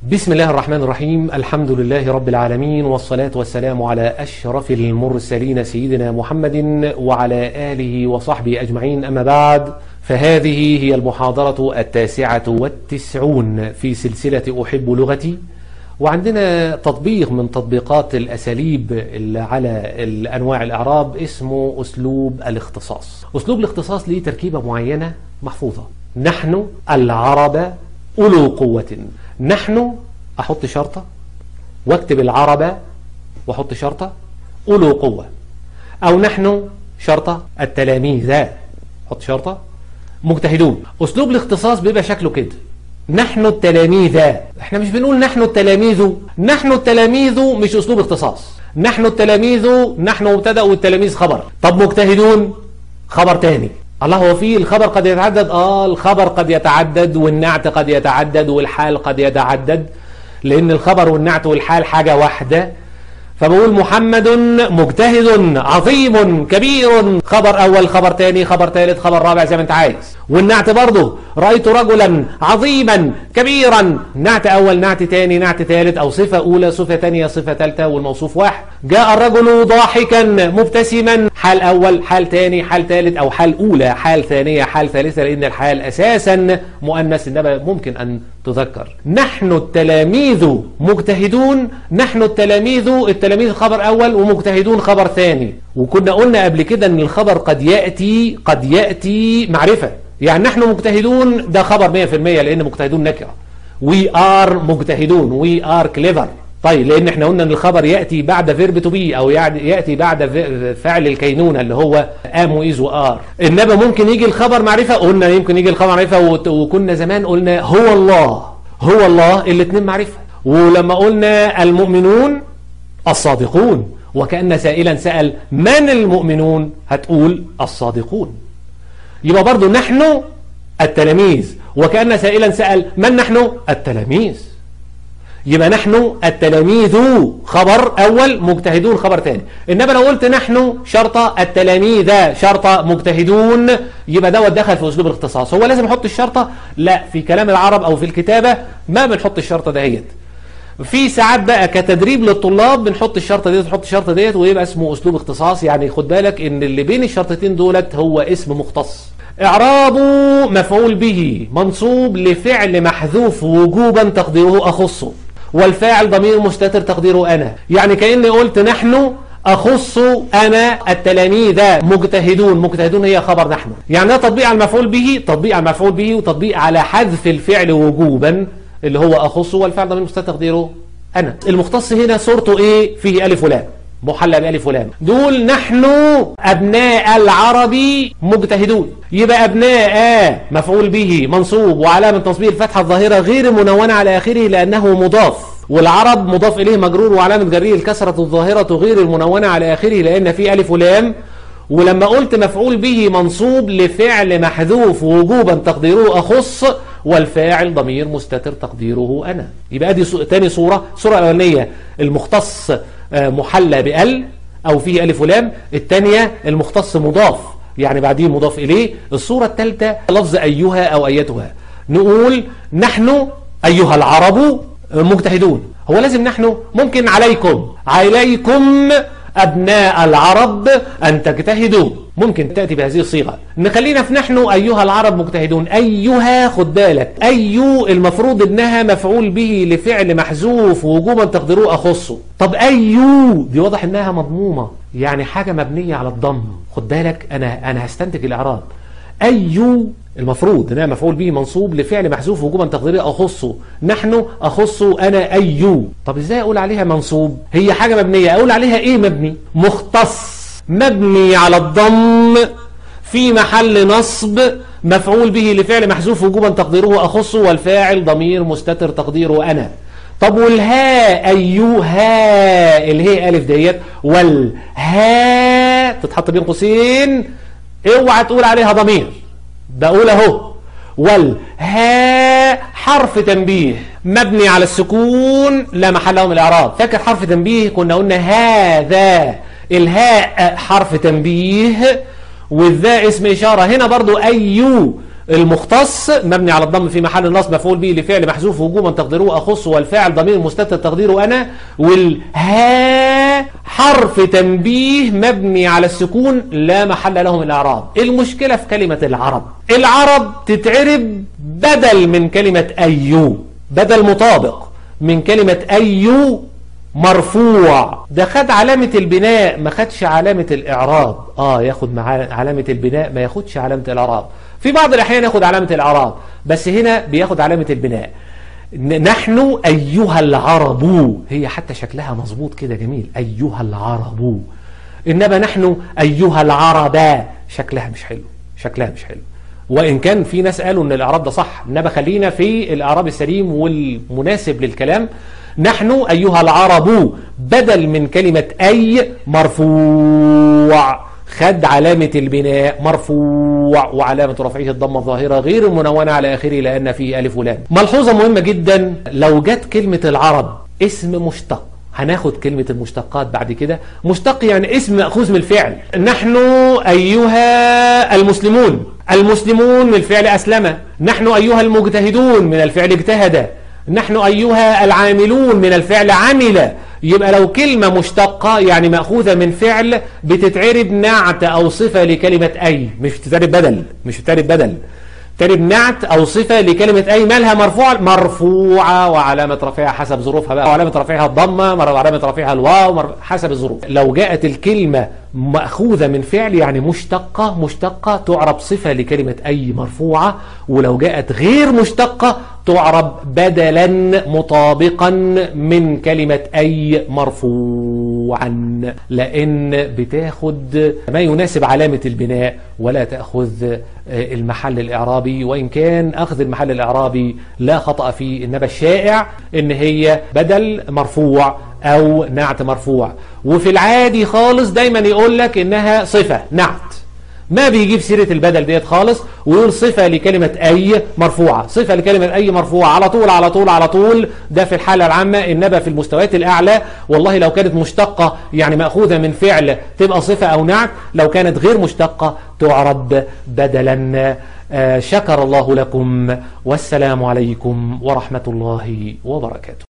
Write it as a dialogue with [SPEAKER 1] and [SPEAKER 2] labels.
[SPEAKER 1] بسم الله الرحمن الرحيم الحمد لله رب العالمين والصلاة والسلام على أشرف المرسلين سيدنا محمد وعلى آله وصحبه أجمعين أما بعد فهذه هي المحاضرة التاسعة والتسعون في سلسلة أحب لغتي وعندنا تطبيق من تطبيقات الأساليب اللي على الأنواع الإعراب اسمه أسلوب الاختصاص أسلوب الاختصاص ليه تركيبة معينة محفوظة نحن العرب أولو قوة نحن أحط شرطة واكتب العرب واحط شرطة أولو قوة أو نحن شرطة التلاميذ حط شرطة مجتهدون أسلوب الاختصاص بيبقى شكله كده نحن التلاميذ احنا مش بنقول نحن التلاميذ نحن التلاميذ مش أسلوب اختصاص نحن التلاميذ نحن مبتدأ والتلاميذ خبر طب مجتهدون خبر تاني الله هو فيه الخبر قد يتعدد اه الخبر قد يتعدد والنعت قد يتعدد والحال قد يتعدد لان الخبر والنعت والحال حاجة واحدة فبقول محمد مجتهد عظيم كبير خبر اول خبر تاني خبر ثالث خبر رابع زي ما انت عايز والنعت برضه رأيت رجلا عظيما كبيرا نعت اول نعت تاني نعت ثالث او صفة اولى صفة تانية صفة ثالثة والموصوف واحد جاء الرجل ضاحكا مبتسما حال اول حال تاني حال ثالث او حال اولى حال ثانية حال ثالثة لان الحال اساسا مؤنث انما ممكن ان تذكر نحن التلاميذ مجتهدون نحن التلاميذ التلاميذ خبر اول ومجتهدون خبر ثاني وكنا قلنا قبل كده ان الخبر قد يأتي قد يأتي معرفة يعني نحن مجتهدون ده خبر 100% لان مجتهدون نكره وي ار مجتهدون وي ار كليفر طيب لان احنا قلنا ان الخبر ياتي بعد فيرب تو بي او يعني ياتي بعد فعل الكينونه اللي هو ام وايز وار انما ممكن يجي الخبر معرفه قلنا يمكن يجي الخبر معرفه وكنا زمان قلنا هو الله هو الله الاثنين معرفه ولما قلنا المؤمنون الصادقون وكأن سائلا سأل من المؤمنون هتقول الصادقون يبقى برضو نحن التلاميذ وكأن سائلا سأل من نحن التلاميذ يبقى نحن التلاميذ خبر أول مجتهدون خبر ثاني إنما لو قلت نحن شرطة التلاميذ شرطة مجتهدون يبقى دوت دخل في أسلوب الاختصاص هو لازم يحط الشرطة لا في كلام العرب أو في الكتابة ما بنحط الشرطة دهيت في ساعات بقى كتدريب للطلاب بنحط الشرطة ديت ونحط الشرطة ديت ويبقى اسمه أسلوب اختصاص يعني خد بالك إن اللي بين الشرطتين دولت هو اسم مختص إعراب مفعول به منصوب لفعل محذوف وجوبا تقديره أخصه والفاعل ضمير مستتر تقديره أنا يعني كأني قلت نحن أخص أنا التلاميذ مجتهدون مجتهدون هي خبر نحن يعني ده تطبيق على المفعول به تطبيق على المفعول به وتطبيق على حذف الفعل وجوبا اللي هو أخص والفعل ضمير مستتر تقديره أنا المختص هنا صورته إيه فيه ألف ولام محلى بألف ولام دول نحن أبناء العرب مجتهدون يبقى أبناء مفعول به منصوب وعلامة تصبيح الفتحة الظاهرة غير منونة على آخره لأنه مضاف والعرب مضاف إليه مجرور وعلامة جريه الكسرة الظاهرة غير المنونة على آخره لأن فيه ألف ولام ولما قلت مفعول به منصوب لفعل محذوف وجوبا تقديره أخص والفاعل ضمير مستتر تقديره أنا يبقى دي تاني صورة صورة الأولانية المختص محلى بأل أو فيه ألف ولام الثانية المختص مضاف يعني بعديه مضاف إليه الصورة الثالثة لفظ أيها أو أيتها نقول نحن أيها العرب مجتهدون هو لازم نحن ممكن عليكم عليكم أبناء العرب أن تجتهدوا ممكن تأتي بهذه الصيغة نخلينا في نحن أيها العرب مجتهدون أيها خد بالك أي المفروض إنها مفعول به لفعل محذوف وجوبا تقدروه أخصه طب أي دي واضح إنها مضمومة يعني حاجة مبنية على الضم خد بالك أنا أنا هستنتج الإعراب أي المفروض انها مفعول به منصوب لفعل محذوف وجوبا تقديريه اخصه نحن اخص انا اي طب ازاي اقول عليها منصوب هي حاجه مبنيه اقول عليها ايه مبني مختص مبني على الضم في محل نصب مفعول به لفعل محذوف وجوبا تقديره اخص والفاعل ضمير مستتر تقديره انا طب والها ايها اللي هي الف ديت والها تتحط بين قوسين اوعى تقول عليها ضمير بقول اهو والها حرف تنبيه مبني على السكون لا محل له من الاعراب فاكر حرف تنبيه كنا قلنا هذا الهاء حرف تنبيه والذاء اسم اشاره هنا برضو ايو المختص مبني على الضم في محل نصب مفعول به لفعل محذوف وجوبا تقديره اخص والفاعل ضمير مستتر تقديره انا والها حرف تنبيه مبني على السكون لا محل له من الاعراب المشكله في كلمه العرب العرب تتعرب بدل من كلمه ايو بدل مطابق من كلمه ايو مرفوع ده خد علامة البناء ما خدش علامة الإعراب آه ياخد مع علامة البناء ما ياخدش علامة الإعراب في بعض الأحيان ياخد علامة الإعراب بس هنا بياخد علامة البناء نحن أيها العرب هي حتى شكلها مظبوط كده جميل أيها العرب إنما نحن أيها العرب شكلها مش حلو شكلها مش حلو وإن كان في ناس قالوا إن الإعراب ده صح إنما خلينا في الإعراب السليم والمناسب للكلام نحن أيها العرب بدل من كلمة أي مرفوع خد علامة البناء مرفوع وعلامة رفعه الضمة الظاهرة غير المنونة على آخره لأن فيه ألف ولام ملحوظة مهمة جدا لو جت كلمة العرب اسم مشتق هناخد كلمة المشتقات بعد كده مشتق يعني اسم مأخوذ من الفعل نحن أيها المسلمون المسلمون من الفعل أسلم نحن أيها المجتهدون من الفعل اجتهد نحن أيها العاملون من الفعل عمل يبقى لو كلمة مشتقة يعني مأخوذة من فعل بتتعرب نعت أو صفة لكلمة أي مش بتتعرب بدل مش بتتعرب بدل تعرب نعت أو صفة لكلمة أي مالها مرفوعة مرفوعة وعلامة رفعها حسب ظروفها بقى وعلامة رفعها الضمة وعلامة رفعها الواو حسب الظروف لو جاءت الكلمة مأخوذة من فعل يعني مشتقة مشتقة تعرب صفة لكلمة أي مرفوعة ولو جاءت غير مشتقة تعرب بدلا مطابقا من كلمة أي مرفوعا لأن بتاخد ما يناسب علامة البناء ولا تأخذ المحل الإعرابي وإن كان أخذ المحل الإعرابي لا خطأ فيه إنما الشائع إن هي بدل مرفوع أو نعت مرفوع وفي العادي خالص دايما يقول لك إنها صفة نعت ما بيجيب سيرة البدل ديت خالص ويقول صفة لكلمة أي مرفوعة صفة لكلمة أي مرفوعة على طول على طول على طول ده في الحالة العامة إنما في المستويات الأعلى والله لو كانت مشتقة يعني مأخوذة من فعل تبقى صفة أو نعت لو كانت غير مشتقة تعرب بدلا شكر الله لكم والسلام عليكم ورحمة الله وبركاته